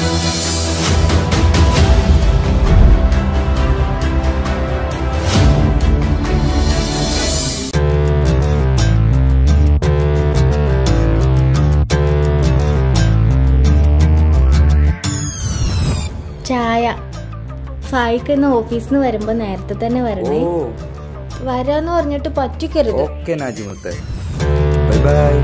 ചായ ഫായിക്ക് ഇന്ന് ഓഫീസിൽ നിന്ന് വരുമ്പോ നേരത്തെ തന്നെ വരണേ ഓ വരാന്ന് പറഞ്ഞിട്ട് പറ്റിക്കരുത് ഓക്കെ നാജിമുത്തെ ബൈ ബൈ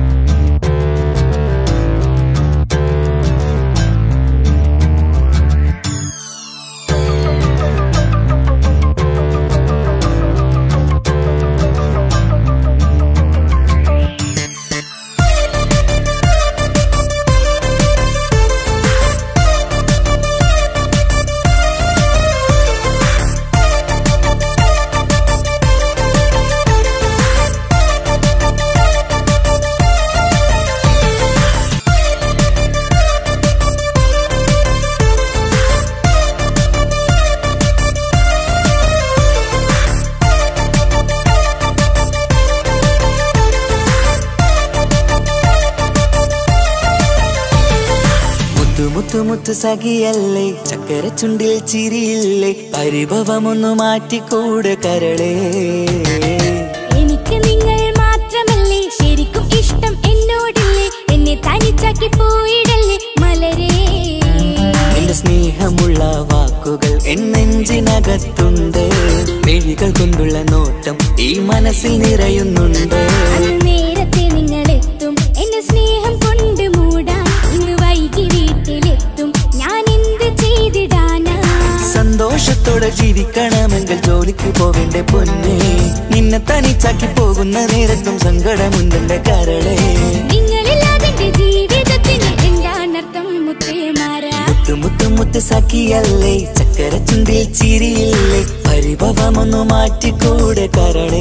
മുത്തു മുത്തു മുത്തു സഖിയല്ലേ ചക്കര ചുണ്ടിൽ ചിരിയില്ലേ പരിഭവമൊന്നു മാറ്റിക്കൂടെ കരളേ എനിക്ക് നിങ്ങൾ മാത്രമല്ലേ ശരിക്കും ഇഷ്ടം എന്നോടില്ലേ എന്നെ തനിച്ചാക്കി പോയിടല്ലേ മലരേ എന്റെ സ്നേഹമുള്ള വാക്കുകൾ എന്നെഞ്ചിനകത്തുണ്ട് മിഴികൾ കൊണ്ടുള്ള നോട്ടം ഈ മനസ്സിൽ നിറയുന്നുണ്ട് അന്ന് നേരത്തെ നിങ്ങൾ എത്തും എന്നെ സ്നേഹം കൊണ്ട് മൂടാൻ ഇന്ന് വൈകി വീട്ടിലെത്തും ഞാൻ എന്ത് ചെയ്തിടാനാ സന്തോഷത്തോടെ ജീവിക്കണമെങ്കിൽ ജോലിക്ക് പോവേണ്ട പൊന്നെ നിന്നെ തനിച്ചാക്കി പോകുന്ന നേരത്തും സങ്കടമുണ്ടെന്റെ കരളേ നിങ്ങളില്ലാതെ എന്റെ ജീവിതത്തിന് എന്താണർത്ഥം മുത്തേമാരാ മുത്തു മുത്തു മുത്ത് സഖിയല്ലേ ചക്കര ചുണ്ടിൽ ചിരിയില്ലേ പരിഭവമൊന്നു മാറ്റിക്കൂടെ കരളേ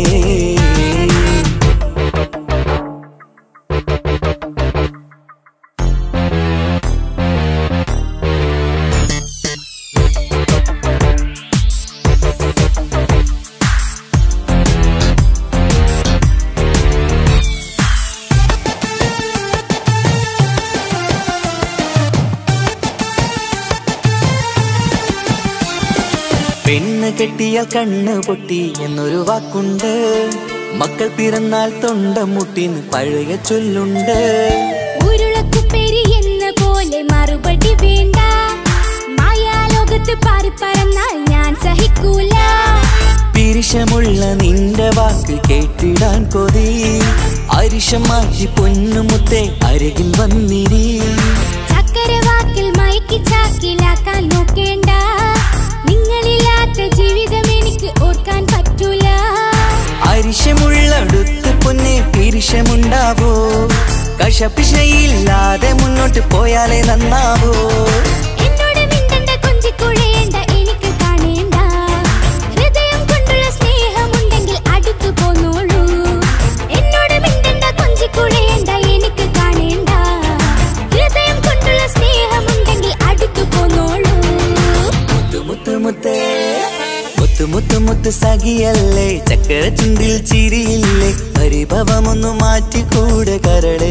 പെണ്ണ് കെട്ടിയാൽ കണ്ണ് പൊട്ടി എന്നൊരു വാക്കുണ്ട് മക്കൾ പിറന്നാൽ തൊണ്ട മുട്ടിന് പഴയ ചൊല്ലുണ്ട് ഉരുളക്കുപ്പേരി എന്ന പോലെ മറുപടി വേണ്ട മായാലോകത്ത് പാറി പറന്നാൽ ഞാൻ സഹിക്കൂല പിരിശമുള്ള നിന്റെ വാക്ക് കേട്ടിടാൻ കൊതി അരിശം മാറ്റി പൊന്നുമുത്തെ അരികിൽ വന്നിരി ചക്കരവാക്കിൽ മയക്കി ചാക്കിലാക്കാൻ നോക്കേണ്ട നിങ്ങളില്ലാത്ത ജീവിതം എനിക്ക് ഓർക്കാൻ പറ്റൂല അരിശമുള്ളടുത്ത് പൊന്നെ പിരിശമുണ്ടാവോ കശപിശയില്ലാതെ മുന്നോട്ട് പോയാലേ നന്നാവോ എന്നോട് മിണ്ടണ്ട കൊഞ്ചിക്കുഴയേണ്ട എനിക്ക് കാണേണ്ട ഹൃദയം കൊണ്ടുള്ള സ്നേഹമുണ്ടെങ്കിൽ അടുത്തു പോന്നോളൂ എന്നോട് മിണ്ടണ്ട കൊഞ്ചിക്കുഴയേണ്ട എനിക്ക് കാണേണ്ട ഹൃദയം കൊണ്ടുള്ള സ്നേഹമുണ്ടെങ്കിൽ അടുത്തു പോന്നോളൂ മുത്തു മുത്തു മുത്തേ മുത്തു മുത്തു മുത്തു സഖിയല്ലേ ചക്കര ചുണ്ടിൽ ചിരിയില്ലേ പരിഭവമൊന്നു മാറ്റിക്കൂടെ കരളേ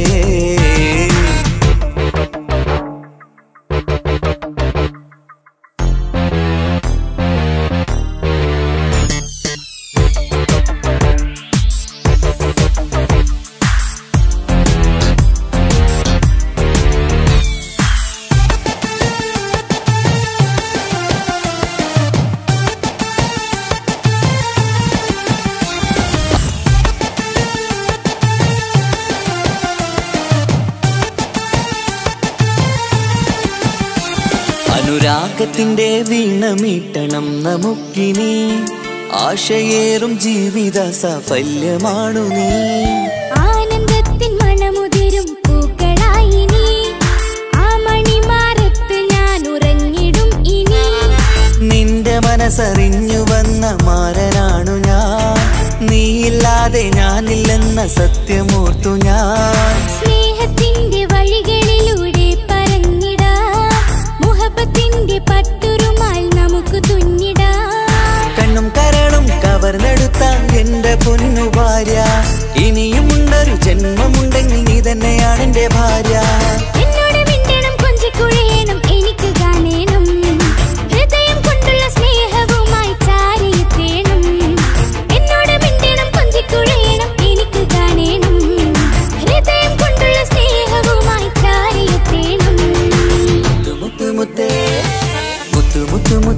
അനുരാഗത്തിന്റെ വീണമീട്ടണം നമുക്കിനി ആശയേറും ജീവിത സഫല്യമാണു നീ ആനന്ദത്തിൻ മണമുതിരും പൂക്കളായി നീ ആ മണിമാറത്ത് ഞാൻ ഉറങ്ങിടും ഇനി നിന്റെ മനസ്സറിഞ്ഞു വന്ന മാരനാണു ഞാൻ നീയില്ലാതെ ഞാനില്ലെന്ന സത്യമോർത്തു ഞാൻ സ്നേഹത്തിന്റെ വഴികളിലൂടെ പറന്നിടാ മുഹബത്തിന്റെ പട്ടുറുമാൽ നമുക്ക് തുന്നിടാ കണ്ണും കരളും കവർന്നെടുത്ത എന്റെ പൊന്നു ഭാര്യ ഇനിയുമുണ്ടൊരു ജന്മമുണ്ടെങ്കിൽ നീ തന്നെയാണ് എന്റെ ഭാര്യ എന്നോട് മിണ്ടണം കൊഞ്ചിക്കുഴയണം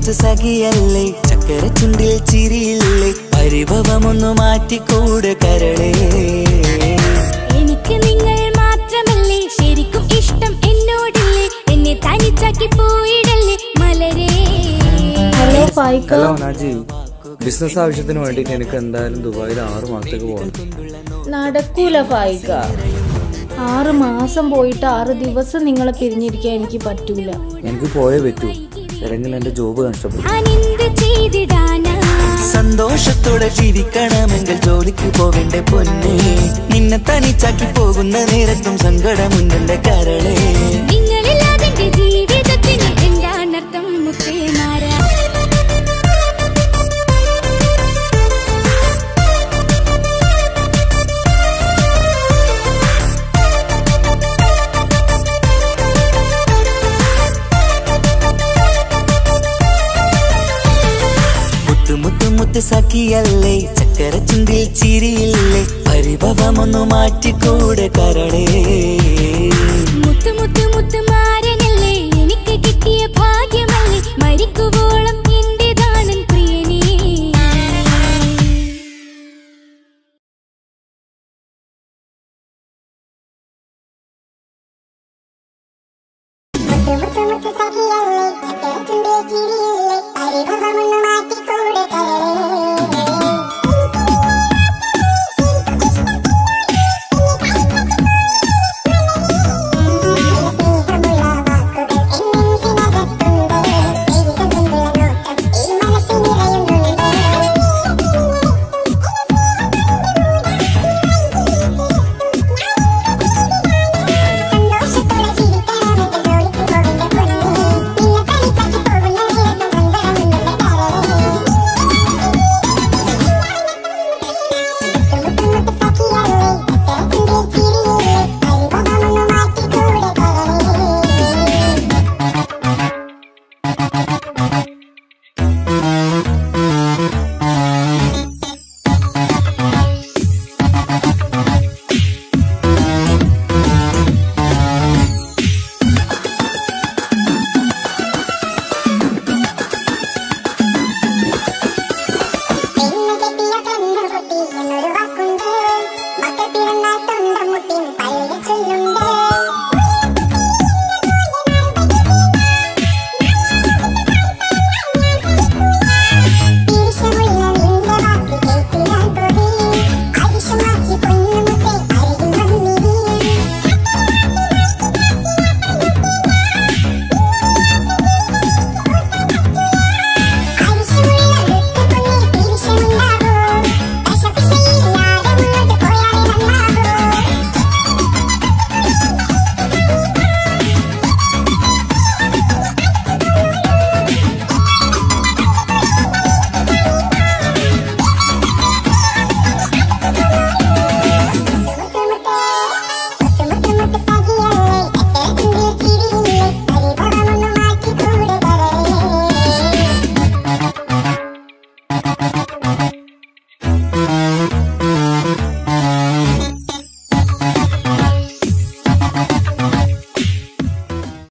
മുത്ത് സഖിയല്ലേ ചക്കര ചുണ്ടിൽ ചിരിയില്ലേ പരിഭവമൊന്നു മാറ്റിക്കൂടെ കരളേ എനിക്ക് നിങ്ങൾ മാത്രമല്ലേ ശരിക്കും ഇഷ്ടം എന്നോടില്ലേ എന്നെ തനിച്ചാക്കി പോയിടല്ലേ മലരേ hello Faika hello Naji business ആവശ്യത്തിന് വേണ്ടിയിട്ട് എനിക്ക് എന്തായാലും ദുബായിൽ ആറ് മാസത്തേക്ക് പോകണം നടക്കൂല ഫായിക്ക ആറ് മാസം പോയിട്ട് ആറ് ദിവസം നിങ്ങളെ പിരിഞ്ഞിരിക്കാൻ എനിക്ക് പറ്റൂല എനിക്ക് പോയേ പറ്റൂ അല്ലെങ്കിൽ എൻ്റെ ജോബ് നഷ്ടപ്പെടും ഞാനെന്ത് ചെയ്തിടാനാ സന്തോഷത്തോടെ ജീവിക്കണമെങ്കിൽ ജോലിക്ക് പോവേണ്ട പൊന്നെ നിന്നെ തനിച്ചാക്കി പോകുന്ന നേരത്തും സങ്കടമുണ്ടെന്റെ കരളേ നിങ്ങളില്ലാതെ എന്റെ ജീവിതത്തിന് എന്താണർത്ഥം മുത്തേമാരാ മുത്തു മുത്തു മുത്ത് സഖിയല്ലേ ചക്കര ചുണ്ടിൽ ചിരിയില്ലേ പരിഭവമൊന്നു മാറ്റിക്കൂടെ കരളേ മുത്ത് മുത്ത് മുത്ത് മാരനല്ലേ എനിക്ക് കിട്ടിയ ഭാഗ്യമല്ലേ മരിക്കുവോളം എന്റേതാണൻ പ്രിയനേ മുത്ത് മുത്ത് മുത്ത് സഖി